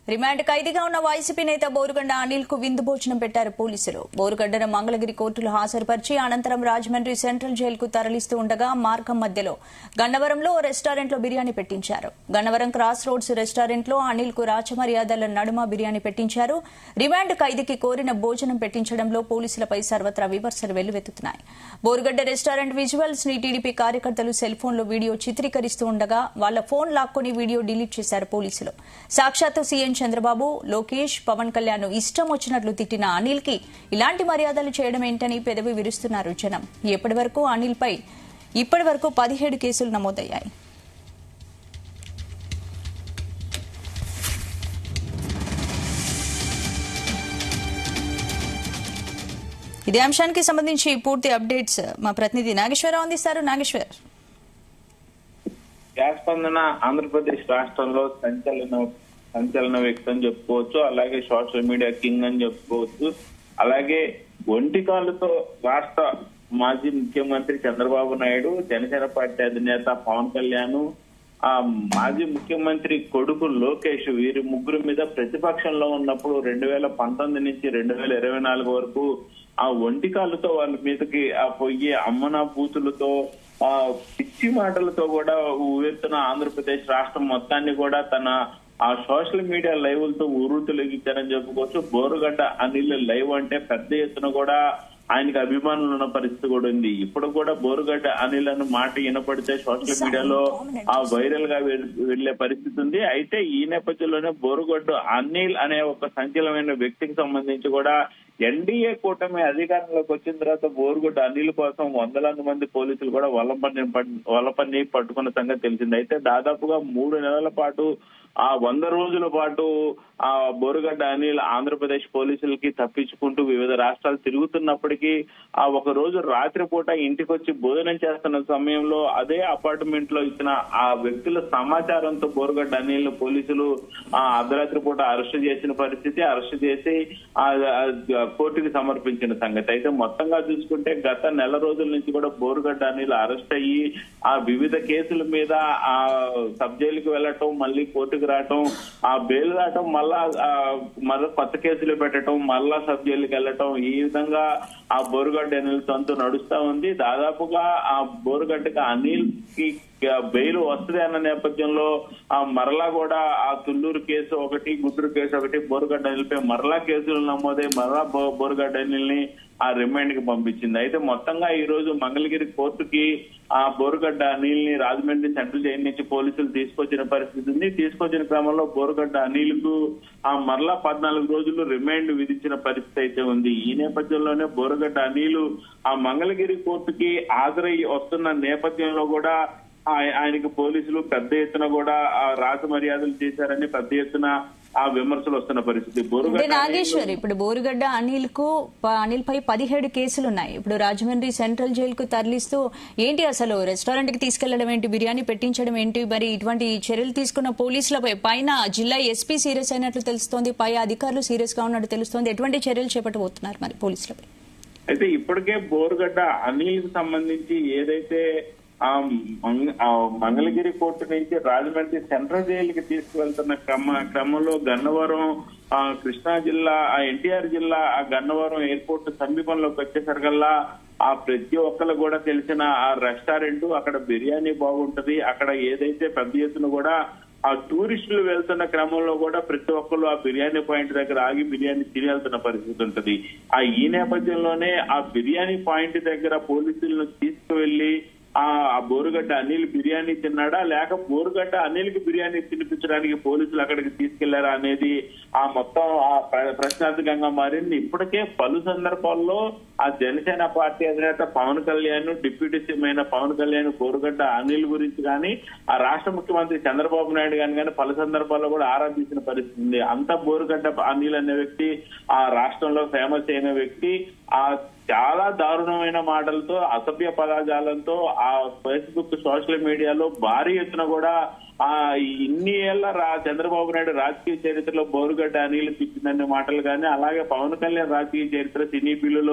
remand ఖైదీగా ఉన్న YCP నేత బోరుగడ్డ అనిల్ కు విందు భోజనం పెట్టారు పోలీసులు బోరుగడ్డను మంగళగిరి కోర్టులో హాజరుపరిచి అనంతరం రాజమండ్రి సెంట్రల్ జైలుకు తరలిస్తూ ఉండగా మార్గం మధ్యలో గన్నవరంలో ఓ రెస్టారెంట్లో బిర్యానీ పెట్టించారు గన్నవరం క్రాస్ రోడ్స్ రెస్టారెంట్లో అనిల్ కు రాచమర్యాదల నడుమ బిర్యానీ పెట్టించారు రిమాండ్ ఖైదీకి కోరిన భోజనం పెట్టించడంలో పోలీసులపై సర్వత్రా విమర్శలు వెల్లువెత్తుతున్నాయి బోరుగడ్డ రెస్టారెంట్ విజువల్స్ ని టీడీపీ కార్యకర్తలు సెల్ ఫోన్లో వీడియో చిత్రీకరిస్తూ ఉండగా వాళ్ల ఫోన్ లాక్కొని వీడియో డిలీట్ చేశారు పోలీసులు సాక్షాత్తు సీఎం చంద్రబాబు లోకేష్ పవన్ కళ్యాణ్ ఇష్టం వచ్చినట్లు తిట్టిన అనిల్ కి ఇలాంటి మర్యాదలు చేయడం ఏంటని పెదవి విరుస్తున్నారు జనం ఇప్పటి వరకు అనిల్ పై ఇప్పటి వరకు పదిహేడు కేసులు నమోదయ్యాయి ఇదే అంశానికి సంబంధించి పూర్తి అప్డేట్స్ మా ప్రతినిధి నాగేశ్వరరావు అందిస్తారు నాగేశ్వర్ గ్యాస్ స్పందన ఆంధ్రప్రదేశ్ రాష్ట్రంలో సంచలన సంచలన వ్యక్తి అని చెప్పుకోవచ్చు అలాగే సోషల్ మీడియా కింగ్ అని చెప్పుకోవచ్చు అలాగే ఒంటి కాళ్ళతో రాష్ట్ర మాజీ ముఖ్యమంత్రి చంద్రబాబు నాయుడు జనసేన పార్టీ అధినేత పవన్ కళ్యాణ్ ఆ మాజీ ముఖ్యమంత్రి కొడుకు లోకేష్ వీరి ముగ్గురు మీద ప్రతిపక్షంలో ఉన్నప్పుడు రెండు వేల పంతొమ్మిది నుంచి రెండు వేల ఇరవై నాలుగు వరకు ఆ ఒంటి కాళ్ళతో వాళ్ళ మీదకి ఆ పొయ్యి అమ్మన బూతులతో ఆ పిచ్చి మాటలతో కూడా ఊవెత్తున ఆంధ్రప్రదేశ్ రాష్ట్రం మొత్తాన్ని కూడా తన ఆ సోషల్ మీడియా లైవ్లతో ఊరు తొలగించారని చెప్పుకోవచ్చు బోరుగడ్డ అనిల్ లైవ్ అంటే పెద్ద ఎత్తున కూడా ఆయనకి అభిమానులు ఉన్న పరిస్థితి కూడా ఉంది ఇప్పుడు కూడా బోరుగడ్డ అనిల్ అన్న మాట వినపడితే సోషల్ మీడియాలో ఆ వైరల్ గా వెల్- వెళ్లే పరిస్థితి ఉంది అయితే ఈ నేపథ్యంలోనే బోరుగడ్డ అనిల్ అనే ఒక సంచలనమైన వ్యక్తికి సంబంధించి కూడా ఎన్డీఏ కూటమి అధికారంలోకి వచ్చిన తర్వాత బోరుగుడ్డ అనిల్ కోసం వందలాది మంది పోలీసులు కూడా వల్లపన్ని వల్లపన్ని పట్టుకున్న సంగతి తెలిసింది అయితే దాదాపుగా మూడు నెలల పాటు ఆ వంద రోజుల పాటు ఆ బోరుగడ్డ అనిల్ ఆంధ్రప్రదేశ్ పోలీసులకి తప్పించుకుంటూ వివిధ రాష్ట్రాలు తిరుగుతున్నప్పటికీ ఆ ఒక రోజు రాత్రిపూట ఇంటికి వచ్చి భోజనం చేస్తున్న సమయంలో అదే అపార్ట్మెంట్ లో ఇచ్చిన ఆ వ్యక్తుల సమాచారంతో బోరుగడ్డ అనిల్ పోలీసులు ఆ అర్ధరాత్రి పూట అరెస్ట్ చేసిన పరిస్థితి అరెస్ట్ చేసి ఆ ఆ కోర్టుకి సమర్పించిన సంగతి అయితే మొత్తంగా చూసుకుంటే గత నెల రోజుల నుంచి కూడా బోరుగడ్డ అనిల్ అరెస్ట్ అయ్యి ఆ వివిధ కేసుల మీద ఆ సబ్ జైలుకి వెళ్ళటం మళ్ళీ కోర్టుకు రావటం ఆ బెయిల్ రావటం మళ్ళా ఆ, మళ్ళా కొత్త కేసులు పెట్టడం మళ్ళా సబ్ జైలుకి వెళ్ళటం ఈ విధంగా ఆ బోరుగడ్డ అనిల్ తంతు నడుస్తా ఉంది దాదాపుగా ఆ బోరుగడ్డకి అనిల్ కి బెయిల్ వస్తుంది అన్న నేపథ్యంలో ఆ మరలా కూడా ఆ తుళ్ళూరు కేసు ఒకటి గుంటూరు కేసు ఒకటి బోరుగడ్డ అనిల్పై మరలా కేసులు నమోదై మరలా బో- బోరుగడ్డ అనిల్ని ఆ రిమాండ్ కి పంపించింది అయితే మొత్తంగా ఈ రోజు మంగళగిరి కోర్టుకి ఆ బోరుగడ్డ అనిల్ ని రాజమండ్రి సెంట్రల్ జైలు నుంచి పోలీసులు తీసుకొచ్చిన పరిస్థితి ఉంది తీసుకొచ్చిన క్రమంలో బోరుగడ్డ అనిల్ కు ఆ మరలా పద్నాలుగు రోజులు రిమాండ్ విధించిన పరిస్థితి అయితే ఉంది ఈ నేపథ్యంలోనే బోరుగడ్డ అనిల్ ఆ మంగళగిరి కోర్టుకి హాజరయ్యి వస్తున్న నేపథ్యంలో కూడా ఆయ- ఆయనకి పోలీసులు పెద్ద ఎత్తున కూడా ఆ రాజ మర్యాదలు చేశారని పెద్ద ఎత్తున ఆ విమర్శలు వస్తున్న పరిస్థితి అంటే బోరుగడ్డ నాగేశ్వర్ ఇప్పుడు బోరుగడ్డ అనిల్ కు ప- అనిల్ పై పదిహేడు కేసులు ఉన్నాయి ఇప్పుడు రాజమండ్రి సెంట్రల్ జైలు కు తరలిస్తూ ఏంటి అసలు రెస్టారెంట్ కి తీసుకెళ్లడం ఏంటి బిర్యానీ పెట్టించడం ఏంటి మరి ఇటువంటి చర్యలు తీసుకున్న పోలీసులపై పైన జిల్లా ఎస్పీ సీరియస్ అయినట్లు తెలుస్తోంది పై అధికారులు సీరియస్ గా ఉన్నట్టు తెలుస్తోంది ఎటువంటి చర్యలు చేపట్టబోతున్నారు మరి పోలీసులపై అయితే ఇప్పటికే బోరుగడ్డ అనిల్ కి సంబంధించి ఏదైతే ఆ మంగ- ఆ మంగళగిరి కోర్టు నుంచి రాజమండ్రి సెంట్రల్ జైలుకి తీసుకువెళ్తున్న క్రమ క్రమంలో గన్నవరం ఆ కృష్ణా జిల్లా ఆ ఎన్టీఆర్ జిల్లా ఆ గన్నవరం ఎయిర్పోర్ట్ సమీపంలోకి వచ్చేసరికల్లా ఆ ప్రతి ఒక్కరు కూడా తెలిసిన ఆ రెస్టారెంట్ అక్కడ బిర్యానీ బాగుంటది అక్కడ ఏదైతే పెద్ద ఎత్తున కూడా ఆ టూరిస్టులు వెళ్తున్న క్రమంలో కూడా ప్రతి ఒక్కరు ఆ బిర్యానీ పాయింట్ దగ్గర ఆగి బిర్యానీ తిని వెళ్తున్న పరిస్థితి ఉంటది ఆ ఈ నేపథ్యంలోనే ఆ బిర్యానీ పాయింట్ దగ్గర పోలీసులను తీసుకువెళ్లి ఆ ఆ బోరుగడ్డ అనిల్ బిర్యానీ తిన్నాడా లేక బోరుగడ్డ అనిల్ కి బిర్యానీ తినిపించడానికి పోలీసులు అక్కడికి తీసుకెళ్లారా అనేది ఆ మొత్తం ఆ ప్ర- ప్రశ్నార్థకంగా మారింది ఇప్పటికే పలు సందర్భాల్లో ఆ జనసేన పార్టీ అధినేత పవన్ కళ్యాణ్ డిప్యూటీ సీఎం అయిన పవన్ కళ్యాణ్ బోరుగడ్డ అనిల్ గురించి కానీ ఆ రాష్ట్ర ముఖ్యమంత్రి చంద్రబాబు నాయుడు గాని కానీ పలు సందర్భాల్లో కూడా ఆరాధించిన పరిస్థితి ఉంది అంత బోరుగడ్డ అనిల్ అనే వ్యక్తి ఆ రాష్ట్రంలో ఫేమస్ అయిన వ్యక్తి ఆ చాలా దారుణమైన మాటలతో అసభ్య పదాజాలంతో ఆ ఫేస్బుక్ సోషల్ మీడియాలో భారీ ఎత్తున కూడా ఆ ఇన్ని ఏళ్ల రా చంద్రబాబు నాయుడు రాజకీయ చరిత్రలో బోరుగడ్డ అనిల్ తిప్పిందనే మాటలు కానీ అలాగే పవన్ కళ్యాణ్ రాజకీయ చరిత్ర సినీ బిల్లులో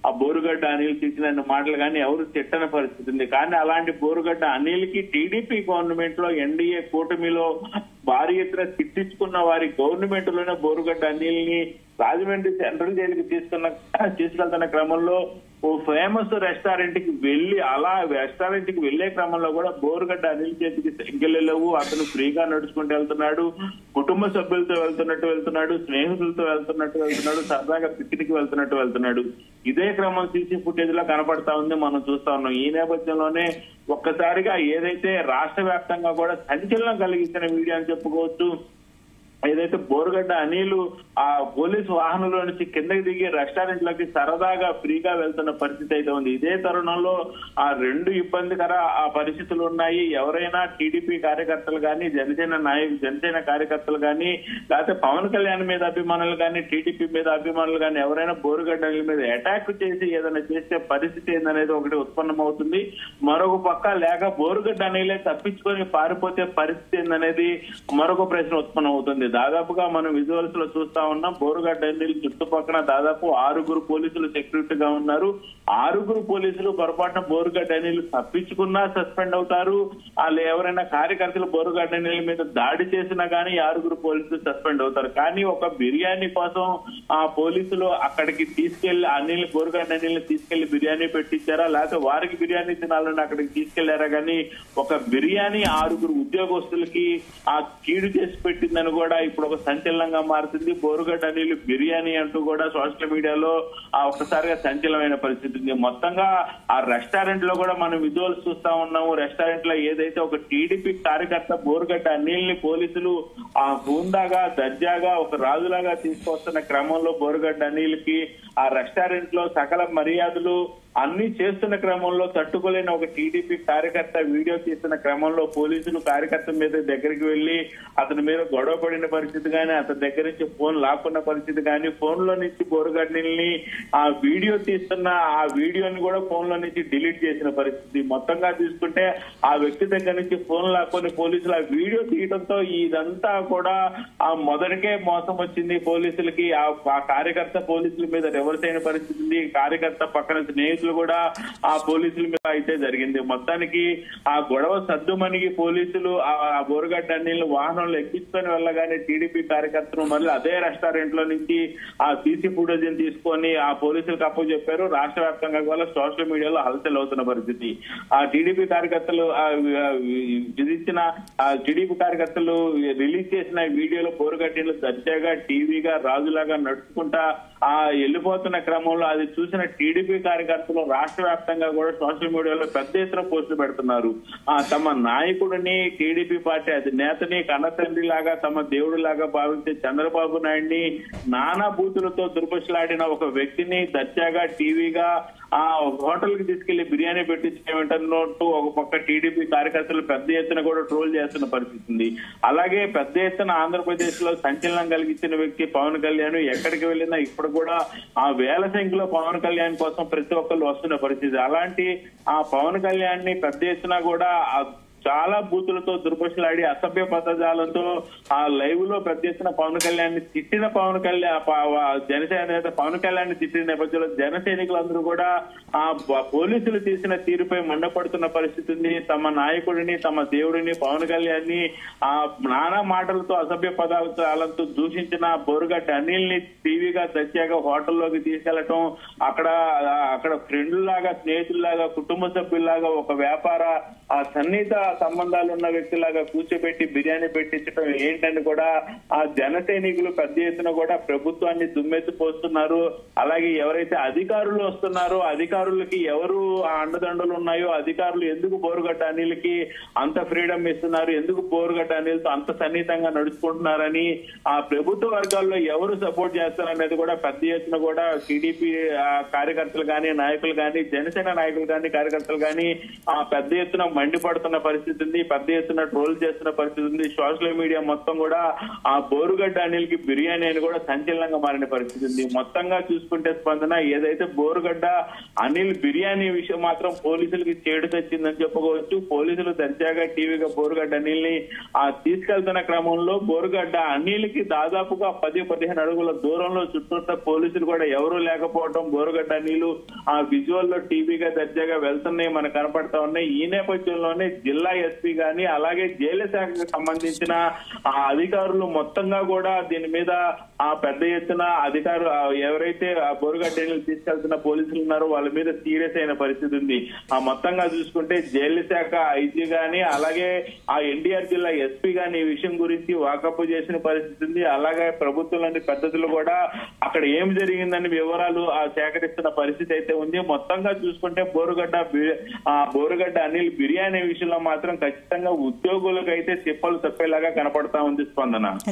ఆ బోరుగడ్డ అనిల్ తిట్టిన మాటలు కానీ ఎవరు తిట్టని పరిస్థితి ఉంది కానీ అలాంటి బోరుగడ్డ అనిల్ కి టీడీపీ గవర్నమెంట్ లో ఎన్డీఏ కూటమిలో భారీ ఎత్తున తిట్టించుకున్న వారి గవర్నమెంట్ లోనే బోరుగడ్డ అనిల్ ని రాజమండ్రి సెంట్రల్ జైలుకి తీసుకున్న తీసుకెళ్తున్న క్రమంలో ఓ ఫేమస్ రెస్టారెంట్ కి వెళ్లి అలా రెస్టారెంట్ కి వెళ్లే క్రమంలో కూడా బోరుగడ్డ అనిల్ చేతికి సంఖ్యలు లేవు అతను ఫ్రీగా నడుచుకుంటూ వెళ్తున్నాడు కుటుంబ సభ్యులతో వెళ్తున్నట్టు వెళ్తున్నాడు స్నేహితులతో వెళ్తున్నట్టు వెళ్తున్నాడు సరదాగా పిక్నిక్ వెళ్తున్నట్టు వెళ్తున్నాడు ఇదే క్రమం సీసీ ఫుటేజ్ లో కనపడతా ఉంది మనం చూస్తా ఉన్నాం ఈ నేపథ్యంలోనే ఒక్కసారిగా ఏదైతే రాష్ట్ర వ్యాప్తంగా కూడా సంచలనం కలిగించిన వీడియో అని చెప్పుకోవచ్చు ఏదైతే బోరుగడ్డ అనిలు ఆ పోలీసు వాహనంలో నుంచి కిందకి దిగి రెస్టారెంట్ లోకి సరదాగా ఫ్రీగా వెళ్తున్న పరిస్థితి అయితే ఉంది ఇదే తరుణంలో ఆ రెండు ఇబ్బందికర ఆ పరిస్థితులు ఉన్నాయి ఎవరైనా టీడీపీ కార్యకర్తలు కానీ జనసేన నాయకు జనసేన కార్యకర్తలు కానీ లేకపోతే పవన్ కళ్యాణ్ మీద అభిమానులు కానీ టీడీపీ మీద అభిమానులు కానీ ఎవరైనా బోరుగడ్డ అనిల్ మీద అటాక్ చేసి ఏదైనా చేసే పరిస్థితి ఏందనేది ఒకటి ఉత్పన్నమవుతుంది మరొక పక్క లేక బోరుగడ్డ అనిలే తప్పించుకొని పారిపోతే పరిస్థితి ఏందనేది మరొక ప్రశ్న ఉత్పన్నం అవుతుంది దాదాపుగా మనం విజువల్స్ లో చూస్తా ఉన్నాం బోరుగడ్డ అనిల్ చుట్టుపక్కల దాదాపు ఆరుగురు పోలీసులు సెక్యూరిటీ గా ఉన్నారు ఆరుగురు పోలీసులు పొరపాటున బోరుగడ్డ అనిల్ తప్పించుకున్నా సస్పెండ్ అవుతారు వాళ్ళు ఎవరైనా కార్యకర్తలు బోరుగడ్డ అనిల్ మీద దాడి చేసినా గానీ ఈ ఆరుగురు పోలీసులు సస్పెండ్ అవుతారు కానీ ఒక బిర్యానీ కోసం ఆ పోలీసులు అక్కడికి తీసుకెళ్లి అనిల్ బోరుగడ్డ అనిల్ తీసుకెళ్లి బిర్యానీ పెట్టించారా లేకపోతే వారికి బిర్యానీ తినాలని అక్కడికి తీసుకెళ్లారా గానీ ఒక బిర్యానీ ఆరుగురు ఉద్యోగస్తులకి ఆ కీడు చేసి పెట్టిందని కూడా ఇప్పుడు ఒక సంచలనంగా మారుతుంది బోరుగడ్డ అనిల్ బిర్యానీ అంటూ కూడా సోషల్ మీడియాలో ఆ ఒక్కసారిగా సంచలనమైన పరిస్థితి ఉంది మొత్తంగా ఆ రెస్టారెంట్ లో కూడా మనం విజువల్స్ చూస్తా ఉన్నాము రెస్టారెంట్ లో ఏదైతే ఒక టీడీపీ కార్యకర్త బోరుగడ్డ అనిల్ ని పోలీసులు ఆ హూందాగా దర్జాగా ఒక రాజులాగా తీసుకొస్తున్న క్రమంలో బోరుగడ్డ అనిల్ కి ఆ రెస్టారెంట్ లో సకల మర్యాదలు అన్ని చేస్తున్న క్రమంలో తట్టుకోలేని ఒక టీడీపీ కార్యకర్త వీడియో తీస్తున్న క్రమంలో పోలీసులు కార్యకర్త మీద దగ్గరికి వెళ్లి అతని మీద గొడవ పడిన పరిస్థితి కానీ అతని దగ్గర నుంచి ఫోన్ లాక్కున్న పరిస్థితి కానీ ఫోన్ లో నుంచి బోరుగడ్డని ఆ వీడియో తీస్తున్న ఆ వీడియోని కూడా ఫోన్ లో నుంచి డిలీట్ చేసిన పరిస్థితి మొత్తంగా తీసుకుంటే ఆ వ్యక్తి దగ్గర నుంచి ఫోన్ లాక్కొని పోలీసులు ఆ వీడియో తీయడంతో ఇదంతా కూడా ఆ మొదటికే మోసం వచ్చింది పోలీసులకి ఆ ఆ కార్యకర్త పోలీసుల మీద రివర్స్ అయిన పరిస్థితి ఉంది కార్యకర్త పక్కన స్నేహితులు కూడా ఆ పోలీసుల మీద అయితే జరిగింది మొత్తానికి ఆ గొడవ సద్దుమణిగి పోలీసులు ఆ ఆ బోరుగడ్డ అన్నిళ్ళు వాహనంలో ఎక్కించుకొని వెళ్ళగానే టీడీపీ కార్యకర్తలు మళ్ళీ అదే రెస్టారెంట్ లో నుంచి ఆ సీసీ ఫుటేజ్ తీసుకొని ఆ పోలీసులకు అప్పు చెప్పారు రాష్ట్ర వ్యాప్తంగా కూడా సోషల్ మీడియాలో హల్చల్ అవుతున్న పరిస్థితి ఆ టీడీపీ కార్యకర్తలు ఆ ఆ విధించిన ఆ టీడీపీ కార్యకర్తలు రిలీజ్ చేసిన వీడియోలో బోరుగడ్డీలు దర్జాగా టీవీగా రాజులాగా నడుచుకుంటా ఆ వెళ్ళిపోతున్న క్రమంలో అది చూసిన టీడీపీ కార్యకర్తలు రాష్ట్ర వ్యాప్తంగా కూడా సోషల్ మీడియాలో పెద్ద ఎత్తున పోస్టులు పెడుతున్నారు ఆ తమ నాయకుడిని టీడీపీ పార్టీ అధినేతని కన్నతండ్రి లాగా తమ దేవుడి లాగా భావించే చంద్రబాబు నాయుడిని నానా బూతులతో దుర్భషలాడిన ఒక వ్యక్తిని దర్జాగా టీవీగా ఆ హోటల్ కి తీసుకెళ్లి బిర్యానీ పెట్టించేమంటున్నట్టు ఒక పక్క టీడీపీ కార్యకర్తలు పెద్ద ఎత్తున కూడా ట్రోల్ చేస్తున్న పరిస్థితి ఉంది అలాగే పెద్ద ఎత్తున ఆంధ్రప్రదేశ్ లో సంచలనం కలిగించిన వ్యక్తి పవన్ కళ్యాణ్ ఎక్కడికి వెళ్ళినా ఇప్పుడు కూడా ఆ వేల సంఖ్యలో పవన్ కళ్యాణ్ కోసం ప్రతి ఒక్కరు వస్తున్న పరిస్థితి అలాంటి ఆ పవన్ కళ్యాణ్ ని పెద్ద ఎత్తున కూడా ఆ చాలా బూతులతో దుర్భషలాడి అసభ్య పదజాలంతో ఆ లైవ్ లో పెద్ద ఎత్తున పవన్ కళ్యాణ్ ని తిట్టిన పవన్ కళ్యాణ్ ప- వ- జనసేన నేత పవన్ కళ్యాణ్ ని తిట్టిన నేపథ్యంలో జన సైనికులందరూ కూడా ఆ ప- పోలీసులు తీసిన తీరుపై మండపడుతున్న పరిస్థితి ఉంది తమ నాయకుడిని తమ దేవుడిని పవన్ కళ్యాణ్ ని ఆ నానా మాటలతో అసభ్య పదాలతో దూషించిన బోరుగడ్డ అనిల్ ని టీవీగా దర్జాగా హోటల్లోకి తీసుకెళ్లటం అక్కడ ఆ, అక్కడ ఫ్రెండ్ లాగా స్నేహితుల్లాగా కుటుంబ సభ్యుల్లాగా ఒక వ్యాపార ఆ సన్నిహిత సంబంధాలు ఉన్న వ్యక్తిలాగా కూర్చోబెట్టి బిర్యానీ పెట్టించడం ఏంటని కూడా ఆ జన సైనికులు పెద్ద ఎత్తున కూడా ప్రభుత్వాన్ని దుమ్మెత్తి పోస్తున్నారు అలాగే ఎవరైతే అధికారులు వస్తున్నారో అధికారులకి ఎవరు ఆ అండదండలు ఉన్నాయో అధికారులు ఎందుకు బోరుగడ్డ అనిల్కి అంత ఫ్రీడమ్ ఇస్తున్నారు ఎందుకు బోరుగడ్డ అనిల్తో అంత సన్నిహితంగా నడుచుకుంటున్నారని ఆ ప్రభుత్వ వర్గాల్లో ఎవరు సపోర్ట్ చేస్తారనేది కూడా పెద్ద ఎత్తున కూడా టీడీపీ కార్యకర్తలు కానీ నాయకులు కానీ జనసేన నాయకులు కానీ కార్యకర్తలు కానీ ఆ పెద్ద ఎత్తున మండిపడుతున్న పరిస్థితి ఉంది పెద్ద ఎత్తున ట్రోల్ చేస్తున్న పరిస్థితి ఉంది సోషల్ మీడియా మొత్తం కూడా ఆ బోరుగడ్డ అనిల్ కి బిర్యానీ అని కూడా సంచలనంగా మారిన పరిస్థితి ఉంది మొత్తంగా చూసుకుంటే స్పందన ఏదైతే బోరుగడ్డ అనిల్ బిర్యానీ విషయం మాత్రం పోలీసులకి చేడు తెచ్చిందని చెప్పుకోవచ్చు పోలీసులు దర్జాగా టీవీగా బోరుగడ్డ అనిల్ ని ఆ తీసుకెళ్తున్న క్రమంలో బోరుగడ్డ అనిల్ కి దాదాపుగా పది పదిహేను అడుగుల దూరంలో చుట్టూత పోలీసులు కూడా ఎవరూ లేకపోవడం బోరుగడ్డ అనిలు ఆ విజువల్ లో టీవీగా దర్జాగా వెళ్తున్నాయి మనకు కనపడతా ఉన్నాయి ఈ నేపథ్యంలోనే జిల్లా ఎస్పీ గాని అలాగే జైలు శాఖకు సంబంధించిన ఆ అధికారులు మొత్తంగా కూడా దీని మీద ఆ పెద్ద ఎత్తున అధికారులు ఆ ఎవరైతే ఆ బోరుగడ్డని తీసుకెళ్తున్న పోలీసులు ఉన్నారో వాళ్ళ మీద సీరియస్ అయిన పరిస్థితి ఉంది ఆ మొత్తంగా చూసుకుంటే జైలు శాఖ ఐజీ గాని అలాగే ఆ ఎన్టీఆర్ జిల్లా ఎస్పీ గాని ఈ విషయం గురించి వాకప్ చేసిన పరిస్థితి ఉంది అలాగే ప్రభుత్వంలోని పద్ధతులు కూడా అక్కడ ఏం జరిగిందని వివరాలు ఆ సేకరిస్తున్న పరిస్థితి అయితే ఉంది మొత్తంగా చూసుకుంటే బోరుగడ్డ బి- ఆ బోరుగడ్డ అనిల్ బిర్యానీ విషయంలో మాత్రం ఖచ్చితంగా ఉద్యోగులకు అయితే తిప్పలు తప్పేలాగా కనపడతా ఉంది స్పందన